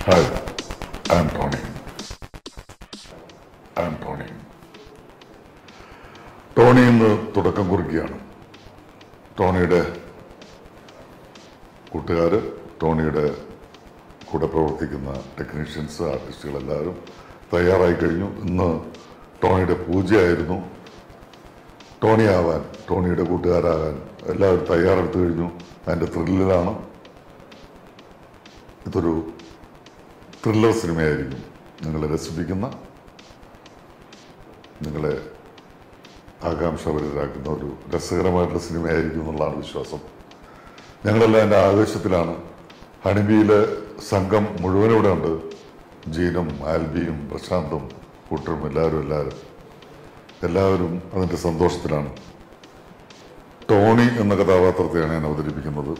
hi I'm Tony I'm Tony Tony ഇന്ന് തുടക്കം കുറിക്കുകയാണ് ടോണിയുടെ കൂട്ടുകാർ ടോണിയുടെ കൂടെ പ്രവർത്തിക്കുന്ന ടെക്നീഷ്യൻസ് ആർട്ടിസ്റ്റുകൾ എല്ലാവരും തയ്യാറായി കഴിഞ്ഞു ഇന്ന് ടോണിയുടെ പൂജയായിരുന്നു ടോണി ആവാൻ ടോണിയുടെ കൂട്ടുകാരാകാൻ എല്ലാവരും തയ്യാറെടുത്തു കഴിഞ്ഞു അതിൻ്റെ ത്രില്ലിലാണ് ഇതൊരു ത്രില്ലർ സിനിമയായിരിക്കും നിങ്ങളെ രസിപ്പിക്കുന്ന നിങ്ങളെ ആകാംക്ഷപരിതരാക്കുന്ന ഒരു രസകരമായിട്ടുള്ള സിനിമയായിരിക്കും എന്നുള്ളതാണ് വിശ്വാസം ഞങ്ങളെല്ലാം എൻ്റെ ആവേശത്തിലാണ് ഹണിബിയിലെ സംഘം മുഴുവനും ഇവിടെ ഉണ്ട് ജീനും ആൽബിയും പ്രശാന്തും കൂട്ടരും എല്ലാവരും എല്ലാവരും എല്ലാവരും അതിൻ്റെ സന്തോഷത്തിലാണ് ടോണി എന്ന കഥാപാത്രത്തെയാണ് ഞാൻ അവതരിപ്പിക്കുന്നത്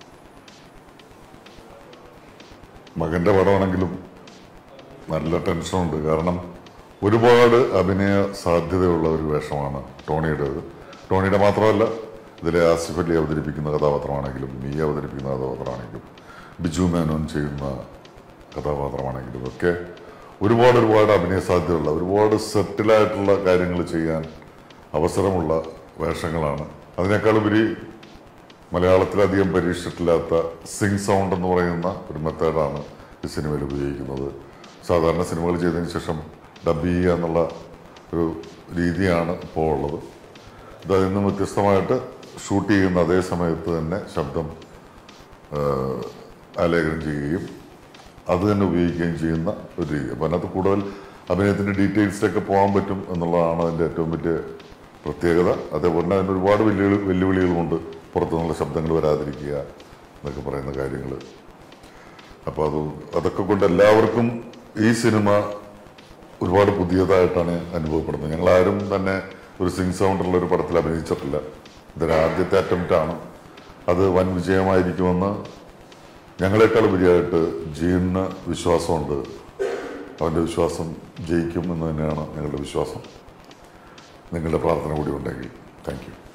മകന്റെ പടമാണെങ്കിലും നല്ല ടെൻഷനുണ്ട് കാരണം ഒരുപാട് അഭിനയ സാധ്യതയുള്ള ഒരു വേഷമാണ് ടോണിയുടേത് ടോണിയുടെ മാത്രമല്ല ഇതിലെ ആസിഫ് അലി അവതരിപ്പിക്കുന്ന കഥാപാത്രമാണെങ്കിലും മീ അവതരിപ്പിക്കുന്ന കഥാപാത്രമാണെങ്കിലും ബിജു മേനോൻ ചെയ്യുന്ന കഥാപാത്രമാണെങ്കിലും ഒക്കെ ഒരുപാട് ഒരുപാട് അഭിനയ സാധ്യതയുള്ള ഒരുപാട് സെറ്റിലായിട്ടുള്ള കാര്യങ്ങൾ ചെയ്യാൻ അവസരമുള്ള വേഷങ്ങളാണ് അതിനേക്കാളുപരി മലയാളത്തിലധികം പരീക്ഷിച്ചിട്ടില്ലാത്ത സിങ് സൗണ്ട് എന്ന് പറയുന്ന ഒരു മെത്തേഡാണ് ഈ സിനിമയിൽ ഉപയോഗിക്കുന്നത് സാധാരണ സിനിമകൾ ചെയ്തതിന് ശേഷം ഡബ് ചെയ്യുക എന്നുള്ള ഒരു രീതിയാണ് ഇപ്പോൾ ഉള്ളത് ഇത് അതിൽ നിന്നും വ്യത്യസ്തമായിട്ട് ഷൂട്ട് ചെയ്യുന്ന അതേ സമയത്ത് തന്നെ ശബ്ദം ആഹ്, ആലേഖനം ചെയ്യുകയും അത് തന്നെ ഉപയോഗിക്കുകയും ചെയ്യുന്ന ഒരു രീതി അപ്പോൾ അതിനകത്ത് കൂടുതൽ അഭിനയത്തിൻ്റെ ഡീറ്റെയിൽസിലൊക്കെ പോകാൻ പറ്റും എന്നുള്ളതാണ് അതിൻ്റെ ഏറ്റവും വലിയ പ്രത്യേകത അതേപോലെ തന്നെ അതിന് ഒരുപാട് വെല്ലുവിളി വെല്ലുവിളികളുമുണ്ട് പുറത്തുനിന്നുള്ള ശബ്ദങ്ങൾ വരാതിരിക്കുക എന്നൊക്കെ പറയുന്ന കാര്യങ്ങൾ അപ്പോൾ അത് അതൊക്കെ കൊണ്ട് എല്ലാവർക്കും ഈ സിനിമ ഒരുപാട് പുതിയതായിട്ടാണ് അനുഭവപ്പെടുന്നത് ഞങ്ങൾ ആരും തന്നെ ഒരു സിംഗ് സൗണ്ടുള്ള ഒരു പടത്തിൽ അഭിനയിച്ചിട്ടില്ല ഇതൊരു ആദ്യത്തെ അറ്റംപ്റ്റ് ആണ് അത് വൻ വിജയമായിരിക്കുമെന്ന് ഞങ്ങളെക്കാൾ ഉപരിയായിട്ട് ജീനിന് വിശ്വാസമുണ്ട് അവൻ്റെ വിശ്വാസം ജയിക്കും എന്ന് തന്നെയാണ് ഞങ്ങളുടെ വിശ്വാസം നിങ്ങളുടെ പ്രാർത്ഥന കൂടി ഉണ്ടെങ്കിൽ താങ്ക് യു